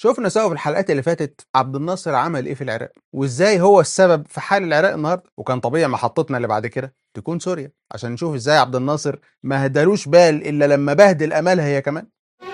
شفنا سوا في الحلقات اللي فاتت عبد الناصر عمل ايه في العراق وازاي هو السبب في حال العراق النهارده وكان طبيعي محطتنا اللي بعد كده تكون سوريا عشان نشوف ازاي عبد الناصر ما هدالوش بال الا لما بهدل امالها هي كمان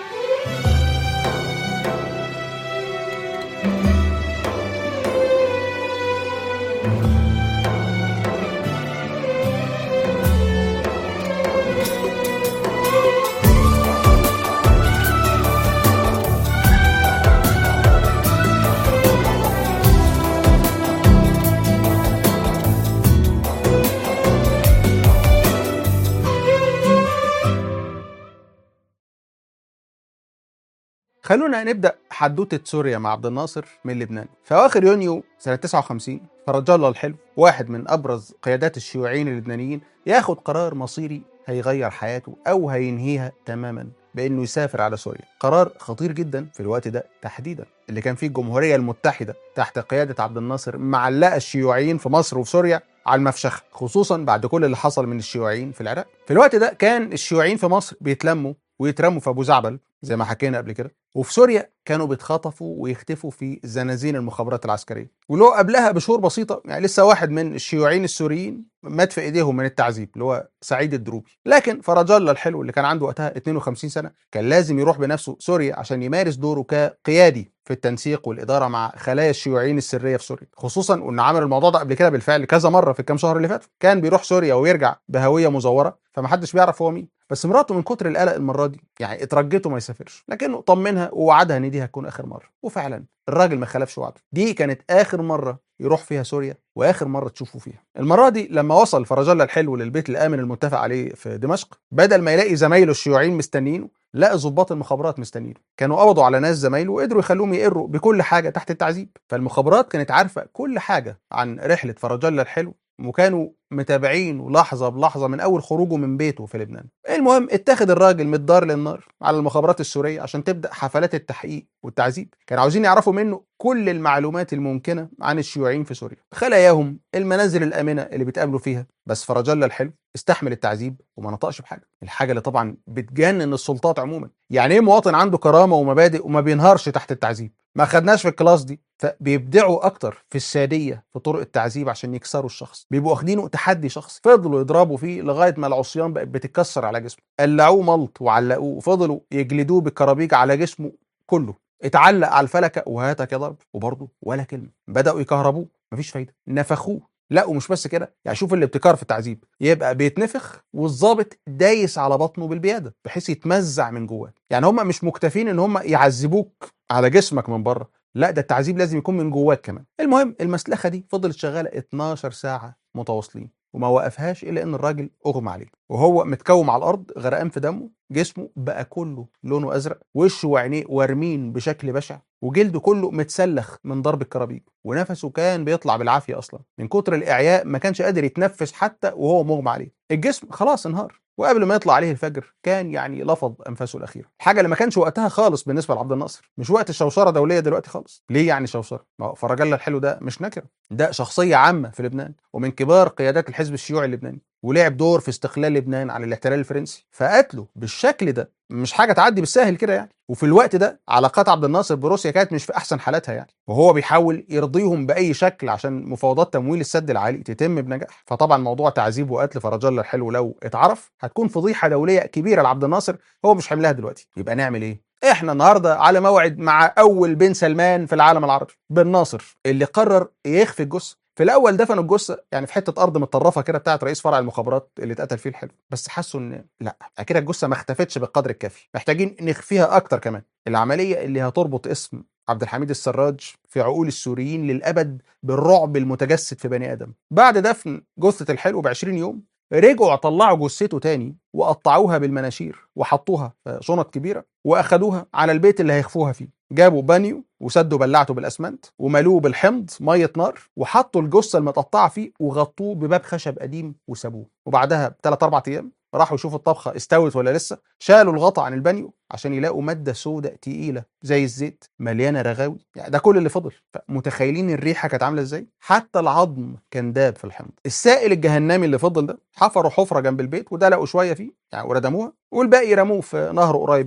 خلونا نبدا حدوته سوريا مع عبد الناصر من لبنان في اواخر يونيو سنه 59 فرج الله الحلو واحد من ابرز قيادات الشيوعيين اللبنانيين ياخد قرار مصيري هيغير حياته او هينهيها تماما بانه يسافر على سوريا قرار خطير جدا في الوقت ده تحديدا اللي كان فيه الجمهوريه المتحده تحت قياده عبد الناصر معلقه الشيوعيين في مصر وفي سوريا على المفشخه خصوصا بعد كل اللي حصل من الشيوعيين في العراق في الوقت ده كان الشيوعيين في مصر بيتلموا ويترموا في ابو زعبل زي ما حكينا قبل كده وفي سوريا كانوا بيتخطفوا ويختفوا في زنازين المخابرات العسكريه ولو قبلها بشهور بسيطه يعني لسه واحد من الشيوعيين السوريين مات في ايديهم من التعذيب اللي هو سعيد الدروبي لكن فرج الله الحلو اللي كان عنده وقتها 52 سنه كان لازم يروح بنفسه سوريا عشان يمارس دوره كقيادي في التنسيق والاداره مع خلايا الشيوعيين السريه في سوريا خصوصا وان عمل الموضوع ده قبل كده بالفعل كذا مره في الكام شهر اللي فاتوا كان بيروح سوريا ويرجع بهويه مزوره فمحدش بيعرف هو مين بس مراته من كتر القلق المره دي يعني اترجته ما يسافرش لكنه طمنها ووعدها ان دي هتكون اخر مره وفعلا الراجل ما خلفش وعده دي كانت اخر مره يروح فيها سوريا واخر مره تشوفه فيها المره دي لما وصل فرج الله الحلو للبيت الامن المتفق عليه في دمشق بدل ما يلاقي زمايله الشيوعيين مستنيينه لقى ضباط المخابرات مستنيينه كانوا قبضوا على ناس زمايله وقدروا يخلوهم يقروا بكل حاجه تحت التعذيب فالمخابرات كانت عارفه كل حاجه عن رحله فرج الله الحلو وكانوا متابعينه لحظه بلحظه من اول خروجه من بيته في لبنان. المهم اتخذ الراجل من الدار للنار على المخابرات السوريه عشان تبدا حفلات التحقيق والتعذيب. كانوا عاوزين يعرفوا منه كل المعلومات الممكنه عن الشيوعيين في سوريا، خلاياهم، المنازل الامنه اللي بيتقابلوا فيها، بس فرج الله الحلو استحمل التعذيب وما نطقش بحاجه، الحاجه اللي طبعا بتجنن السلطات عموما. يعني ايه مواطن عنده كرامه ومبادئ وما بينهارش تحت التعذيب؟ ما خدناش في الكلاس دي فبيبدعوا اكتر في الساديه في طرق التعذيب عشان يكسروا الشخص بيبقوا واخدينه تحدي شخصي فضلوا يضربوا فيه لغايه ما العصيان بقت بتتكسر على جسمه قلعوه ملط وعلقوه وفضلوا يجلدوه بالكرابيج على جسمه كله اتعلق على الفلكه وهاتك يا ضرب وبرضه ولا كلمه بداوا يكهربوه مفيش فايده نفخوه لا ومش بس كده يعني شوف الابتكار في التعذيب يبقى بيتنفخ والظابط دايس على بطنه بالبياده بحيث يتمزع من جواه يعني هم مش مكتفين ان هم يعذبوك على جسمك من بره لا ده التعذيب لازم يكون من جواك كمان المهم المسلخه دي فضلت شغاله 12 ساعه متواصلين وما وقفهاش الا ان الراجل اغمى عليه وهو متكوم على الارض غرقان في دمه جسمه بقى كله لونه ازرق وشه وعينيه وارمين بشكل بشع وجلده كله متسلخ من ضرب الكرابيج ونفسه كان بيطلع بالعافيه اصلا من كتر الاعياء ما كانش قادر يتنفس حتى وهو مغمى عليه الجسم خلاص انهار وقبل ما يطلع عليه الفجر كان يعني لفظ انفاسه الاخيره الحاجه اللي ما كانش وقتها خالص بالنسبه لعبد الناصر مش وقت الشوشره دوليه دلوقتي خالص ليه يعني شوشره ما هو فرج الله الحلو ده مش نكره ده شخصيه عامه في لبنان ومن كبار قيادات الحزب الشيوعي اللبناني ولعب دور في استقلال لبنان عن الاحتلال الفرنسي فقتله بالشكل ده مش حاجه تعدي بالساهل كده يعني وفي الوقت ده علاقات عبد الناصر بروسيا كانت مش في احسن حالاتها يعني وهو بيحاول يرضيهم باي شكل عشان مفاوضات تمويل السد العالي تتم بنجاح فطبعا موضوع تعذيب وقتل فرج الله الحلو لو اتعرف هتكون فضيحه دوليه كبيره لعبد الناصر هو مش حملها دلوقتي يبقى نعمل ايه احنا النهارده على موعد مع اول بن سلمان في العالم العربي بن ناصر اللي قرر يخفي الجثه في الاول دفنوا الجثه يعني في حته ارض متطرفه كده بتاعت رئيس فرع المخابرات اللي اتقتل فيه الحلو بس حسوا ان لا اكيد الجثه ما اختفتش بالقدر الكافي محتاجين نخفيها اكتر كمان العمليه اللي هتربط اسم عبد الحميد السراج في عقول السوريين للابد بالرعب المتجسد في بني ادم بعد دفن جثه الحلو ب 20 يوم رجعوا طلعوا جثته تاني وقطعوها بالمناشير وحطوها في شنط كبيره واخدوها على البيت اللي هيخفوها فيه جابوا بانيو وسدوا بلعته بالاسمنت وملوه بالحمض ميه نار وحطوا الجثه المتقطعه فيه وغطوه بباب خشب قديم وسابوه وبعدها بثلاث اربع ايام راحوا يشوفوا الطبخه استوت ولا لسه شالوا الغطا عن البانيو عشان يلاقوا ماده سوداء تقيله زي الزيت مليانه رغاوي يعني ده كل اللي فضل متخيلين الريحه كانت عامله ازاي حتى العظم كان داب في الحمض السائل الجهنمي اللي فضل ده حفروا حفره جنب البيت ودلقوا شويه فيه يعني وردموها والباقي رموه في نهر قريب منه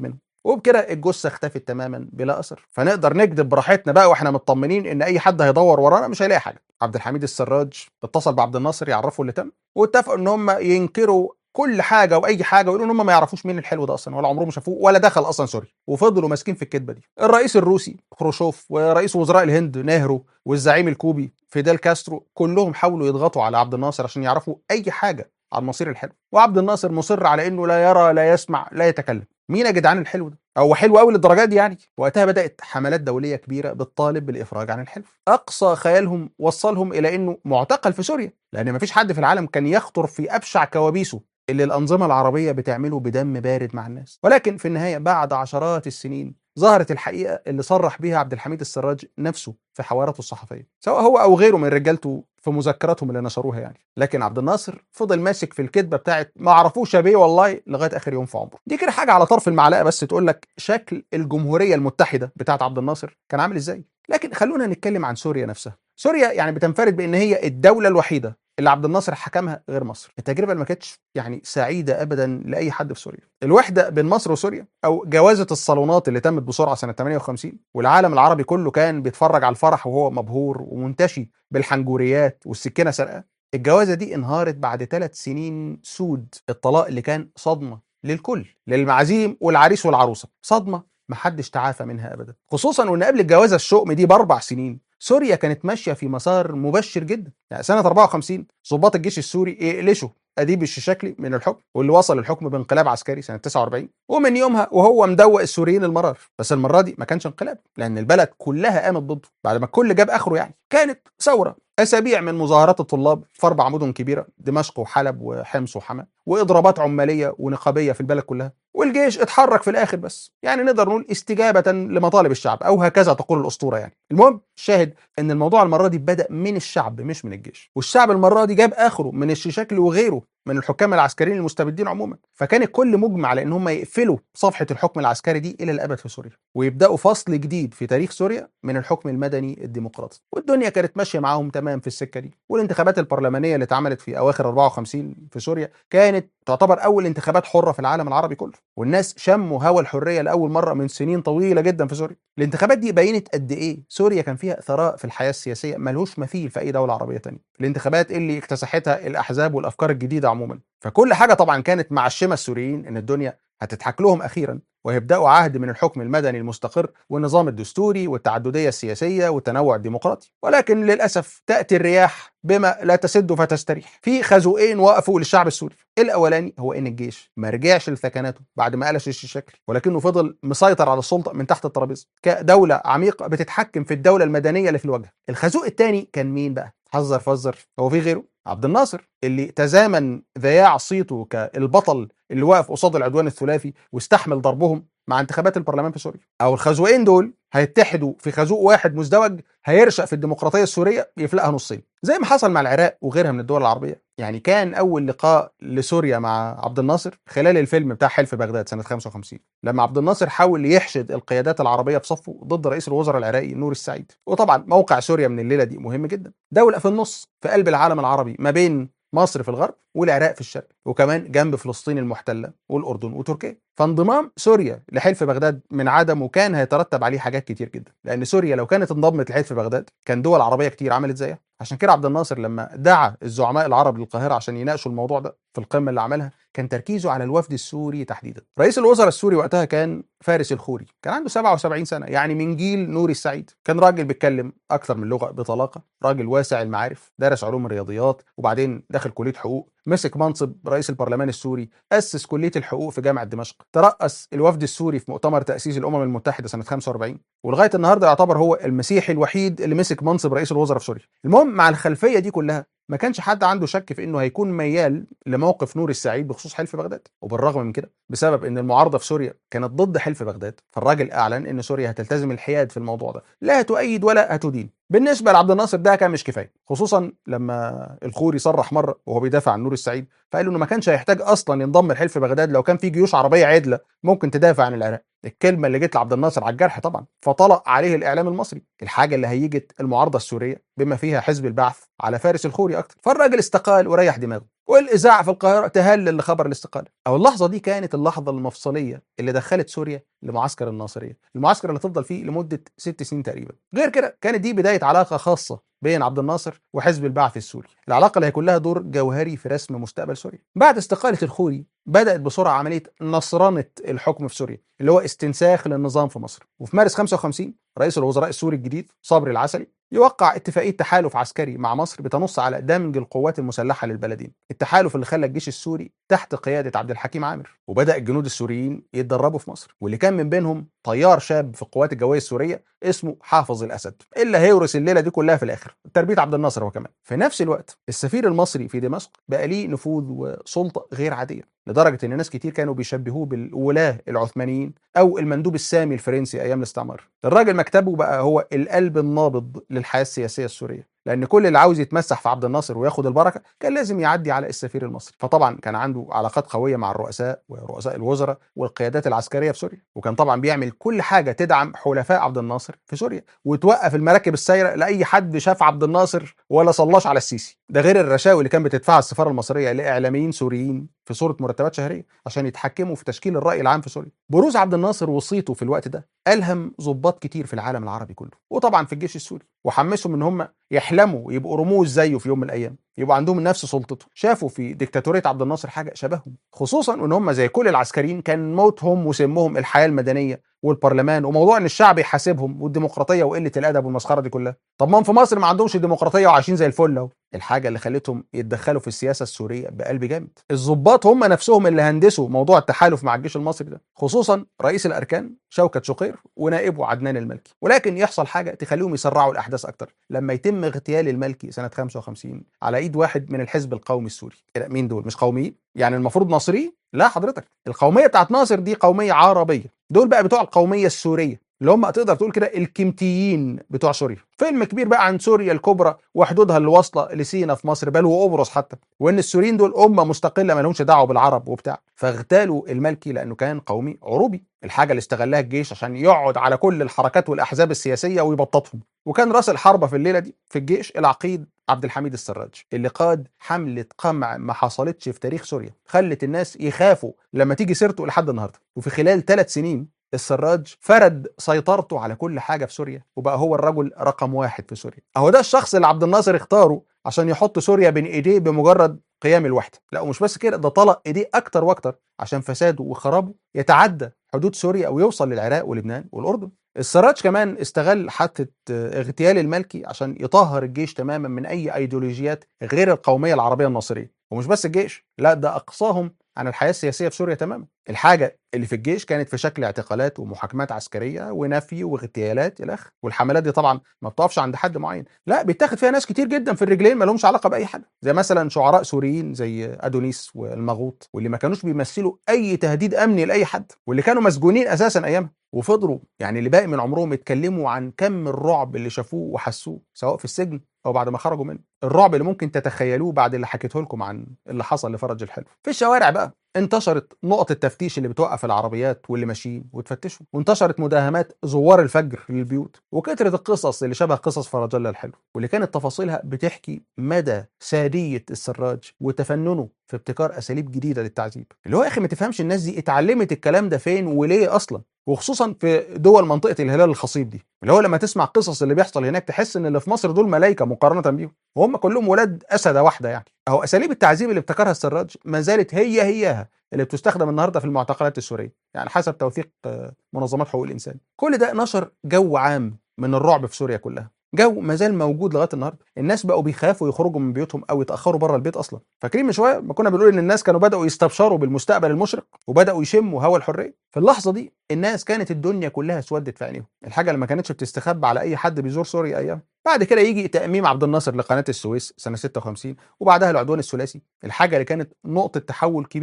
وبكده الجثه اختفت تماما بلا اثر فنقدر نكذب براحتنا بقى واحنا مطمنين ان اي حد هيدور ورانا مش هيلاقي حاجه عبد الحميد السراج اتصل بعبد الناصر يعرفه اللي تم واتفقوا ان هم ينكروا كل حاجه واي حاجه ويقولوا ان هم ما يعرفوش مين الحلو ده اصلا ولا عمرهم شافوه ولا دخل اصلا سوريا وفضلوا ماسكين في الكذبه دي الرئيس الروسي خروشوف ورئيس وزراء الهند نهرو والزعيم الكوبي فيديل كاسترو كلهم حاولوا يضغطوا على عبد الناصر عشان يعرفوا اي حاجه عن مصير الحلو وعبد الناصر مصر على انه لا يرى لا يسمع لا يتكلم مين يا جدعان الحلو ده هو حلو قوي للدرجه دي يعني وقتها بدات حملات دوليه كبيره بتطالب بالافراج عن الحلو اقصى خيالهم وصلهم الى انه معتقل في سوريا لان مفيش حد في العالم كان يخطر في ابشع كوابيسه اللي الانظمه العربيه بتعمله بدم بارد مع الناس ولكن في النهايه بعد عشرات السنين ظهرت الحقيقه اللي صرح بيها عبد الحميد السراج نفسه في حواراته الصحفيه سواء هو او غيره من رجالته في مذكراتهم اللي نشروها يعني لكن عبد الناصر فضل ماسك في الكذبه بتاعت ما عرفوش يا بيه والله لغايه اخر يوم في عمره دي كده حاجه على طرف المعلقه بس تقول لك شكل الجمهوريه المتحده بتاعت عبد الناصر كان عامل ازاي لكن خلونا نتكلم عن سوريا نفسها سوريا يعني بتنفرد بان هي الدوله الوحيده اللي عبد الناصر حكمها غير مصر التجربه اللي ما كانتش يعني سعيده ابدا لاي حد في سوريا الوحده بين مصر وسوريا او جوازه الصالونات اللي تمت بسرعه سنه 58 والعالم العربي كله كان بيتفرج على الفرح وهو مبهور ومنتشي بالحنجوريات والسكينه سرقه الجوازه دي انهارت بعد ثلاث سنين سود الطلاق اللي كان صدمه للكل للمعازيم والعريس والعروسه صدمه محدش تعافى منها ابدا خصوصا وان قبل الجوازه الشؤم دي باربع سنين سوريا كانت ماشيه في مسار مبشر جدا يعني سنه 54 ضباط الجيش السوري يقلشوا اديب الششاكلي من الحكم واللي وصل الحكم بانقلاب عسكري سنه 49 ومن يومها وهو مدوق السوريين المرار بس المره دي ما كانش انقلاب لان البلد كلها قامت ضده بعد ما الكل جاب اخره يعني كانت ثوره اسابيع من مظاهرات الطلاب في اربع مدن كبيره دمشق وحلب وحمص وحما واضرابات عماليه ونقابيه في البلد كلها والجيش اتحرك في الاخر بس يعني نقدر نقول استجابه لمطالب الشعب او هكذا تقول الاسطوره يعني المهم الشاهد ان الموضوع المره دي بدا من الشعب مش من الجيش والشعب المره دي جاب اخره من الشيشاكلي وغيره من الحكام العسكريين المستبدين عموما فكان الكل مجمع على ان هم يقفلوا صفحه الحكم العسكري دي الى الابد في سوريا ويبداوا فصل جديد في تاريخ سوريا من الحكم المدني الديمقراطي والدنيا كانت ماشيه معاهم تمام في السكه دي والانتخابات البرلمانيه اللي اتعملت في اواخر 54 في سوريا كانت تعتبر اول انتخابات حره في العالم العربي كله والناس شموا هوا الحريه لاول مره من سنين طويله جدا في سوريا الانتخابات دي بينت قد ايه سوريا كان فيها ثراء في الحياه السياسيه ملهوش مثيل في اي دوله عربيه تانية الانتخابات اللي اكتسحتها الاحزاب والافكار الجديده عموما فكل حاجه طبعا كانت معشمه السوريين ان الدنيا هتضحك لهم اخيرا ويبداوا عهد من الحكم المدني المستقر والنظام الدستوري والتعدديه السياسيه والتنوع الديمقراطي ولكن للاسف تاتي الرياح بما لا تسد فتستريح في خازوقين وقفوا للشعب السوري الاولاني هو ان الجيش ما رجعش لثكناته بعد ما قلش الشكل ولكنه فضل مسيطر على السلطه من تحت الترابيزه كدوله عميقه بتتحكم في الدوله المدنيه اللي في الواجهه الخازوق الثاني كان مين بقى حذر فزر هو في غيره عبد الناصر اللي تزامن ذياع صيته كالبطل اللي وقف قصاد العدوان الثلاثي واستحمل ضربهم مع انتخابات البرلمان في سوريا او الخازوقين دول هيتحدوا في خازوق واحد مزدوج هيرشق في الديمقراطيه السوريه يفلقها نصين زي ما حصل مع العراق وغيرها من الدول العربيه يعني كان اول لقاء لسوريا مع عبد الناصر خلال الفيلم بتاع حلف بغداد سنه 55 لما عبد الناصر حاول يحشد القيادات العربيه في صفه ضد رئيس الوزراء العراقي نور السعيد وطبعا موقع سوريا من الليله دي مهم جدا دوله في النص في قلب العالم العربي ما بين مصر في الغرب والعراق في الشرق وكمان جنب فلسطين المحتله والاردن وتركيا فانضمام سوريا لحلف بغداد من عدمه كان هيترتب عليه حاجات كتير جدا لان سوريا لو كانت انضمت لحلف بغداد كان دول عربيه كتير عملت زيها عشان كده عبد الناصر لما دعا الزعماء العرب للقاهره عشان يناقشوا الموضوع ده في القمه اللي عملها كان تركيزه على الوفد السوري تحديدا رئيس الوزراء السوري وقتها كان فارس الخوري كان عنده 77 سنه يعني من جيل نوري السعيد كان راجل بيتكلم اكثر من لغه بطلاقه راجل واسع المعارف درس علوم الرياضيات وبعدين دخل كليه حقوق مسك منصب رئيس البرلمان السوري أسس كلية الحقوق في جامعة دمشق ترأس الوفد السوري في مؤتمر تأسيس الأمم المتحدة سنة 45 ولغاية النهاردة يعتبر هو المسيحي الوحيد اللي مسك منصب رئيس الوزراء في سوريا المهم مع الخلفية دي كلها ما كانش حد عنده شك في انه هيكون ميال لموقف نور السعيد بخصوص حلف بغداد وبالرغم من كده بسبب ان المعارضه في سوريا كانت ضد حلف بغداد فالراجل اعلن ان سوريا هتلتزم الحياد في الموضوع ده لا هتؤيد ولا هتدين بالنسبه لعبد الناصر ده كان مش كفايه خصوصا لما الخوري صرح مره وهو بيدافع عن نور السعيد فقال انه ما كانش هيحتاج اصلا ينضم لحلف بغداد لو كان في جيوش عربيه عدله ممكن تدافع عن العراق الكلمه اللي جت لعبد الناصر على الجرح طبعا فطلق عليه الاعلام المصري الحاجه اللي هيجت المعارضه السوريه بما فيها حزب البعث على فارس الخوري اكتر فالراجل استقال وريح دماغه والاذاعه في القاهره تهلل لخبر الاستقاله او اللحظه دي كانت اللحظه المفصليه اللي دخلت سوريا لمعسكر الناصريه المعسكر اللي هتفضل فيه لمده ست سنين تقريبا غير كده كانت دي بدايه علاقه خاصه بين عبد الناصر وحزب البعث السوري العلاقه اللي هيكون لها دور جوهري في رسم مستقبل سوريا بعد استقاله الخوري بدات بسرعه عمليه نصرنه الحكم في سوريا اللي هو استنساخ للنظام في مصر وفي مارس 55 رئيس الوزراء السوري الجديد صبري العسلي يوقع اتفاقيه تحالف عسكري مع مصر بتنص على دمج القوات المسلحه للبلدين التحالف اللي خلى الجيش السوري تحت قياده عبد الحكيم عامر وبدا الجنود السوريين يتدربوا في مصر واللي كان من بينهم طيار شاب في القوات الجويه السوريه اسمه حافظ الاسد اللي هيورث الليله دي كلها في الاخر تربيه عبد الناصر هو كمان في نفس الوقت السفير المصري في دمشق بقى ليه نفوذ وسلطه غير عاديه لدرجه ان ناس كتير كانوا بيشبهوه بالولاه العثمانيين او المندوب السامي الفرنسي ايام الاستعمار الراجل مكتبه بقى هو القلب النابض للحياه السياسيه السوريه لان كل اللي عاوز يتمسح في عبد الناصر وياخد البركه كان لازم يعدي على السفير المصري فطبعا كان عنده علاقات قويه مع الرؤساء ورؤساء الوزراء والقيادات العسكريه في سوريا وكان طبعا بيعمل كل حاجه تدعم حلفاء عبد الناصر في سوريا وتوقف المراكب السايره لاي حد شاف عبد الناصر ولا صلاش على السيسي ده غير الرشاوي اللي كان بتدفعها السفاره المصريه لاعلاميين سوريين في صوره مرتبات شهريه عشان يتحكموا في تشكيل الراي العام في سوريا بروز عبد الناصر وصيته في الوقت ده الهم ضباط كتير في العالم العربي كله وطبعا في الجيش السوري وحمسهم ان هم يحلموا يبقوا رموز زيه في يوم من الايام يبقى عندهم نفس سلطته شافوا في ديكتاتوريه عبد الناصر حاجه شبههم خصوصا ان هم زي كل العسكريين كان موتهم وسمهم الحياه المدنيه والبرلمان وموضوع ان الشعب يحاسبهم والديمقراطيه وقله الادب والمسخره دي كلها طب ما في مصر ما عندهمش ديمقراطيه وعايشين زي الفل اهو الحاجه اللي خلتهم يتدخلوا في السياسه السوريه بقلب جامد الضباط هم نفسهم اللي هندسوا موضوع التحالف مع الجيش المصري ده خصوصا رئيس الاركان شوكت شقير ونائبه عدنان الملكي ولكن يحصل حاجه تخليهم يسرعوا الاحداث اكتر لما يتم اغتيال الملكي سنه 55 على ايد واحد من الحزب القومي السوري مين دول مش قوميين يعني المفروض ناصري لا حضرتك القوميه بتاعت ناصر دي قوميه عربيه دول بقى بتوع القوميه السوريه اللي هم تقدر تقول كده الكمتيين بتوع سوريا فيلم كبير بقى عن سوريا الكبرى وحدودها اللي واصله لسينا في مصر بل وقبرص حتى وان السوريين دول امه مستقله ما لهمش دعوه بالعرب وبتاع فاغتالوا الملكي لانه كان قومي عروبي الحاجه اللي استغلها الجيش عشان يقعد على كل الحركات والاحزاب السياسيه ويبططهم وكان راس الحربه في الليله دي في الجيش العقيد عبد الحميد السراج اللي قاد حمله قمع ما حصلتش في تاريخ سوريا خلت الناس يخافوا لما تيجي سيرته لحد النهارده وفي خلال ثلاث سنين السراج فرد سيطرته على كل حاجه في سوريا وبقى هو الرجل رقم واحد في سوريا اهو ده الشخص اللي عبد الناصر اختاره عشان يحط سوريا بين ايديه بمجرد قيام الوحده لا ومش بس كده ده طلق ايديه اكتر واكتر عشان فساده وخرابه يتعدى حدود سوريا او يوصل للعراق ولبنان والاردن السراج كمان استغل حادثه اغتيال الملكي عشان يطهر الجيش تماما من اي ايديولوجيات غير القوميه العربيه الناصريه ومش بس الجيش لا ده اقصاهم عن الحياه السياسيه في سوريا تماما الحاجه اللي في الجيش كانت في شكل اعتقالات ومحاكمات عسكريه ونفي واغتيالات الى اخره والحملات دي طبعا ما بتقفش عند حد معين لا بيتاخد فيها ناس كتير جدا في الرجلين ما لهمش علاقه باي حاجه زي مثلا شعراء سوريين زي ادونيس والمغوط واللي ما كانوش بيمثلوا اي تهديد امني لاي حد واللي كانوا مسجونين اساسا ايامها وفضلوا يعني اللي باقي من عمرهم يتكلموا عن كم الرعب اللي شافوه وحسوه سواء في السجن او بعد ما خرجوا منه الرعب اللي ممكن تتخيلوه بعد اللي حكيته لكم عن اللي حصل لفرج الحلو في الشوارع بقى انتشرت نقط التفتيش اللي بتوقف العربيات واللي ماشيين وتفتشوا وانتشرت مداهمات زوار الفجر للبيوت وكثرت القصص اللي شبه قصص فرج الله الحلو واللي كانت تفاصيلها بتحكي مدى ساديه السراج وتفننه في ابتكار اساليب جديده للتعذيب اللي هو يا اخي ما تفهمش الناس دي اتعلمت الكلام ده فين وليه اصلا وخصوصا في دول منطقه الهلال الخصيب دي اللي هو لما تسمع قصص اللي بيحصل هناك تحس ان اللي في مصر دول ملائكه مقارنه بيهم وهم كلهم ولاد اسده واحده يعني اهو اساليب التعذيب اللي ابتكرها السراج ما زالت هي هياها اللي بتستخدم النهارده في المعتقلات السوريه يعني حسب توثيق منظمات حقوق الانسان كل ده نشر جو عام من الرعب في سوريا كلها جو ما زال موجود لغايه النهارده الناس بقوا بيخافوا يخرجوا من بيوتهم او يتاخروا بره البيت اصلا فاكرين من شويه ما كنا بنقول ان الناس كانوا بداوا يستبشروا بالمستقبل المشرق وبداوا يشموا هوا الحريه في اللحظه دي الناس كانت الدنيا كلها اسودت في عينيهم الحاجه اللي ما كانتش بتستخبى على اي حد بيزور سوريا ايام بعد كده يجي تأميم عبد الناصر لقناة السويس سنة 56 وبعدها العدوان الثلاثي الحاجة اللي كانت نقطة تحول كبيرة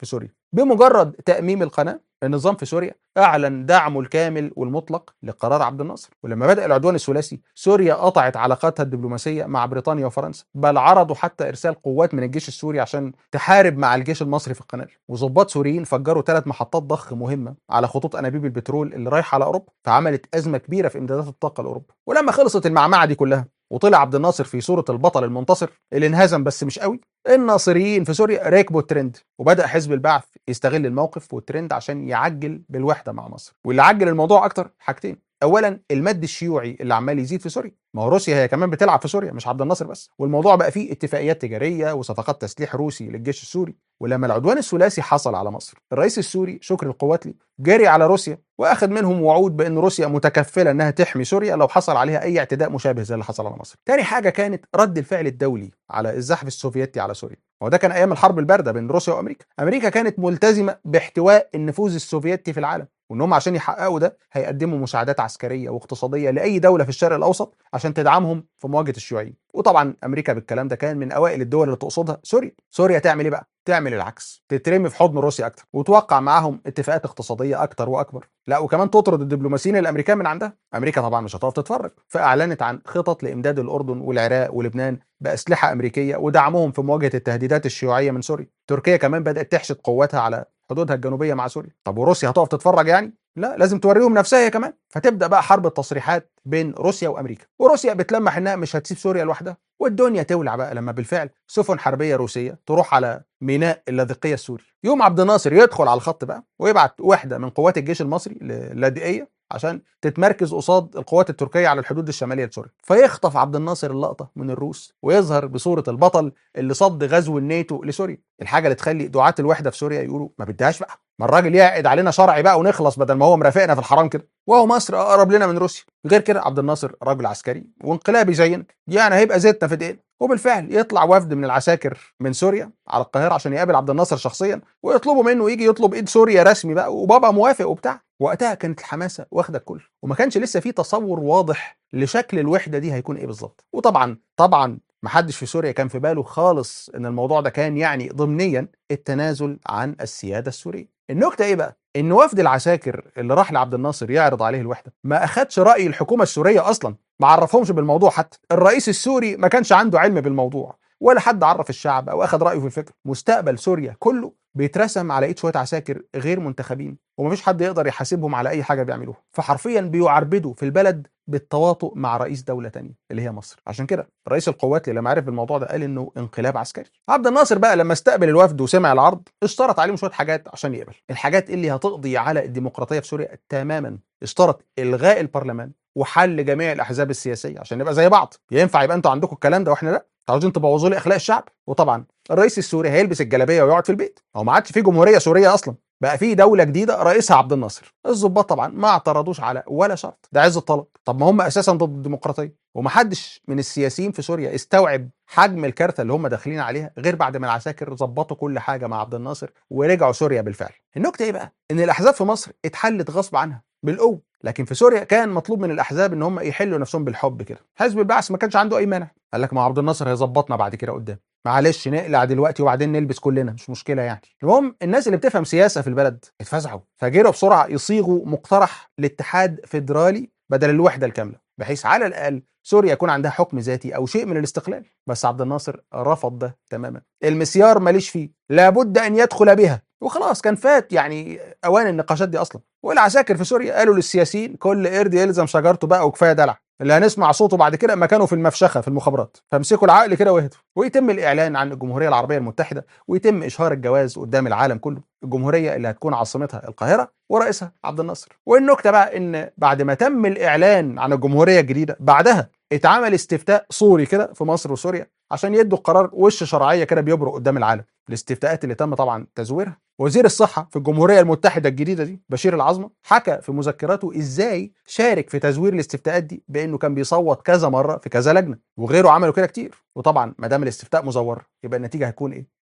في سوريا بمجرد تأميم القناة النظام في سوريا أعلن دعمه الكامل والمطلق لقرار عبد الناصر ولما بدأ العدوان الثلاثي سوريا قطعت علاقاتها الدبلوماسية مع بريطانيا وفرنسا بل عرضوا حتى إرسال قوات من الجيش السوري عشان تحارب مع الجيش المصري في القناة وظباط سوريين فجروا ثلاث محطات ضخ مهمة على خطوط أنابيب البترول اللي رايحة على أوروبا فعملت أزمة كبيرة في إمدادات الطاقة لأوروبا ولما خلصت المعمعة دي كلها وطلع عبد الناصر في صورة البطل المنتصر اللي انهزم بس مش قوي الناصريين في سوريا ركبوا الترند وبدأ حزب البعث يستغل الموقف والترند عشان يعجل بالوحدة مع مصر واللي عجل الموضوع أكتر حاجتين اولا المد الشيوعي اللي عمال يزيد في سوريا ما هو روسيا هي كمان بتلعب في سوريا مش عبد الناصر بس والموضوع بقى فيه اتفاقيات تجاريه وصفقات تسليح روسي للجيش السوري ولما العدوان الثلاثي حصل على مصر الرئيس السوري شكري القواتلي جري على روسيا واخذ منهم وعود بان روسيا متكفله انها تحمي سوريا لو حصل عليها اي اعتداء مشابه زي اللي حصل على مصر تاني حاجه كانت رد الفعل الدولي على الزحف السوفيتي على سوريا وده كان ايام الحرب البارده بين روسيا وامريكا امريكا كانت ملتزمه باحتواء النفوذ السوفيتي في العالم وان هم عشان يحققوا ده هيقدموا مساعدات عسكريه واقتصاديه لاي دوله في الشرق الاوسط عشان تدعمهم في مواجهه الشيوعيين وطبعا امريكا بالكلام ده كان من اوائل الدول اللي تقصدها سوريا سوريا تعمل ايه بقى تعمل العكس تترمي في حضن روسيا اكتر وتوقع معاهم اتفاقات اقتصاديه اكتر واكبر لا وكمان تطرد الدبلوماسيين الامريكان من عندها امريكا طبعا مش هتقف تتفرج فاعلنت عن خطط لامداد الاردن والعراق ولبنان باسلحه امريكيه ودعمهم في مواجهه التهديدات الشيوعيه من سوريا تركيا كمان بدات تحشد قواتها على حدودها الجنوبيه مع سوريا طب وروسيا هتقف تتفرج يعني لا لازم توريهم نفسها هي كمان فتبدا بقى حرب التصريحات بين روسيا وامريكا وروسيا بتلمح انها مش هتسيب سوريا لوحدها والدنيا تولع بقى لما بالفعل سفن حربيه روسيه تروح على ميناء اللاذقيه السوري يوم عبد الناصر يدخل على الخط بقى ويبعت وحده من قوات الجيش المصري للاذقيه عشان تتمركز قصاد القوات التركيه على الحدود الشماليه لسوريا فيخطف عبد الناصر اللقطه من الروس ويظهر بصوره البطل اللي صد غزو الناتو لسوريا الحاجه اللي تخلي دعاه الوحده في سوريا يقولوا ما بدهاش بقى ما الراجل يعقد علينا شرعي بقى ونخلص بدل ما هو مرافقنا في الحرام كده وهو مصر اقرب لنا من روسيا غير كده عبد الناصر راجل عسكري وانقلابي زينا يعني هيبقى زيتنا في دقيقنا وبالفعل يطلع وفد من العساكر من سوريا على القاهره عشان يقابل عبد الناصر شخصيا ويطلبوا منه يجي يطلب ايد سوريا رسمي بقى وبابا موافق وبتاع وقتها كانت الحماسه واخده الكل وما كانش لسه في تصور واضح لشكل الوحده دي هيكون ايه بالظبط وطبعا طبعا محدش في سوريا كان في باله خالص ان الموضوع ده كان يعني ضمنيا التنازل عن السياده السوريه النكته ايه بقى ان وفد العساكر اللي راح لعبد الناصر يعرض عليه الوحده ما اخدش راي الحكومه السوريه اصلا ما عرفهمش بالموضوع حتى الرئيس السوري ما كانش عنده علم بالموضوع ولا حد عرف الشعب او اخذ رايه في الفكره مستقبل سوريا كله بيترسم على ايد شويه عساكر غير منتخبين ومفيش حد يقدر يحاسبهم على اي حاجه بيعملوها فحرفيا بيعربدوا في البلد بالتواطؤ مع رئيس دوله تانية اللي هي مصر عشان كده رئيس القوات لما عرف بالموضوع ده قال انه انقلاب عسكري عبد الناصر بقى لما استقبل الوفد وسمع العرض اشترط عليهم شويه حاجات عشان يقبل الحاجات اللي هتقضي على الديمقراطيه في سوريا تماما اشترط الغاء البرلمان وحل جميع الاحزاب السياسيه عشان نبقى زي بعض ينفع يبقى انتوا عندكم الكلام ده واحنا لا عاوزين تبوظوا لي اخلاق الشعب وطبعا الرئيس السوري هيلبس الجلابيه ويقعد في البيت هو ما عادش في جمهوريه سوريه اصلا بقى في دوله جديده رئيسها عبد الناصر الضباط طبعا ما اعترضوش على ولا شرط ده عز الطلب طب ما هم اساسا ضد الديمقراطيه ومحدش من السياسيين في سوريا استوعب حجم الكارثه اللي هم داخلين عليها غير بعد ما العساكر ظبطوا كل حاجه مع عبد الناصر ورجعوا سوريا بالفعل النكته ايه بقى ان الاحزاب في مصر اتحلت غصب عنها بالقوه لكن في سوريا كان مطلوب من الاحزاب ان هم يحلوا نفسهم بالحب كده حزب البعث ما كانش عنده اي مانع قال لك ما عبد الناصر هيظبطنا بعد كده قدام معلش نقلع دلوقتي وبعدين نلبس كلنا مش مشكله يعني المهم الناس اللي بتفهم سياسه في البلد اتفزعوا فجروا بسرعه يصيغوا مقترح لاتحاد فيدرالي بدل الوحده الكامله بحيث على الاقل سوريا يكون عندها حكم ذاتي او شيء من الاستقلال بس عبد الناصر رفض ده تماما المسيار ماليش فيه لابد ان يدخل بها وخلاص كان فات يعني اوان النقاشات دي اصلا والعساكر في سوريا قالوا للسياسيين كل قرد يلزم شجرته بقى وكفايه دلع اللي هنسمع صوته بعد كده مكانه في المفشخه في المخابرات فامسكوا العقل كده واهدوا ويتم الاعلان عن الجمهوريه العربيه المتحده ويتم اشهار الجواز قدام العالم كله الجمهوريه اللي هتكون عاصمتها القاهره ورئيسها عبد الناصر والنكته بقى ان بعد ما تم الاعلان عن الجمهوريه الجديده بعدها اتعمل استفتاء صوري كده في مصر وسوريا عشان يدوا القرار وش شرعيه كده بيبرق قدام العالم الاستفتاءات اللي تم طبعا تزويرها وزير الصحة في الجمهورية المتحدة الجديدة دي بشير العظمة حكى في مذكراته ازاي شارك في تزوير الاستفتاءات دي بانه كان بيصوت كذا مرة في كذا لجنة وغيره عملوا كده كتير وطبعا ما دام الاستفتاء مزور يبقى النتيجة هتكون ايه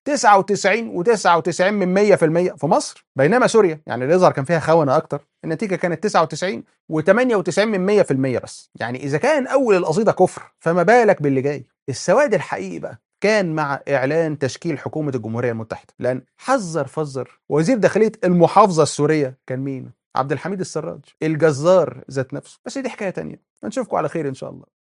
99 و99 من 100% في مصر بينما سوريا يعني اللي يظهر كان فيها خونة اكتر النتيجة كانت 99 و98 من 100% بس يعني اذا كان اول القصيدة كفر فما بالك باللي جاي السواد الحقيقي بقى كان مع اعلان تشكيل حكومه الجمهوريه المتحده لان حذر فزر وزير داخليه المحافظه السوريه كان مين عبد الحميد السراج الجزار ذات نفسه بس دي حكايه تانية نشوفكم على خير ان شاء الله